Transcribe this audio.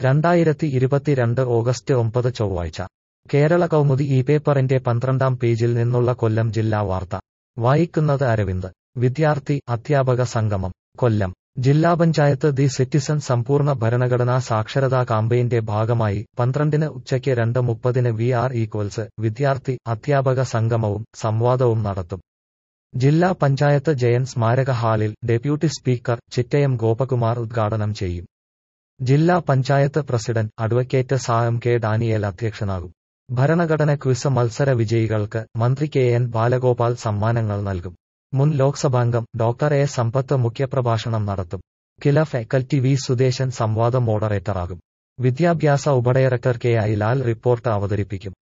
രണ്ടായിരത്തി ഇരുപത്തിരണ്ട് ഓഗസ്റ്റ് ഒമ്പത് ചൊവ്വാഴ്ച കേരള കൗമുദി ഈ പേപ്പറിന്റെ പന്ത്രണ്ടാം പേജിൽ നിന്നുള്ള കൊല്ലം ജില്ലാ വാർത്ത വായിക്കുന്നത് അരവിന്ദ് വിദ്യാർത്ഥി അധ്യാപക സംഗമം കൊല്ലം ജില്ലാ പഞ്ചായത്ത് ദി സിറ്റിസൺ സമ്പൂർണ്ണ ഭരണഘടനാ സാക്ഷരതാ കാമ്പയിന്റെ ഭാഗമായി പന്ത്രണ്ടിന് ഉച്ചയ്ക്ക് രണ്ട് മുപ്പതിന് വി ആർ ഈക്വൽസ് വിദ്യാർത്ഥി അധ്യാപക സംഗമവും സംവാദവും നടത്തും ജില്ലാ പഞ്ചായത്ത് ജയൻ സ്മാരക ഹാളിൽ ഡെപ്യൂട്ടി സ്പീക്കർ ചിറ്റയം ഗോപകുമാർ ഉദ്ഘാടനം ചെയ്യും ജില്ലാ panchayat president advocate Sam K Daniel അധ്യക്ഷനാകും ഭരണഘടന ക്വിസ് മത്സര വിജയികൾക്ക് മന്ത്രി കെ എൻ ബാലഗോപാൽ സമ്മാനങ്ങൾ നൽകും മുൻ ലോക്സഭാംഗം ഡോക്ടർ എ സമ്പത്ത് മുഖ്യപ്രഭാഷണം നടത്തും കില ഫാക്കൽറ്റി വി സുദേശൻ സംവാദ മോഡറേറ്ററാകും വിദ്യാഭ്യാസ ഉപഡയറക്ടർ കെ ഐ ലാൽ റിപ്പോർട്ട് അവതരിപ്പിക്കും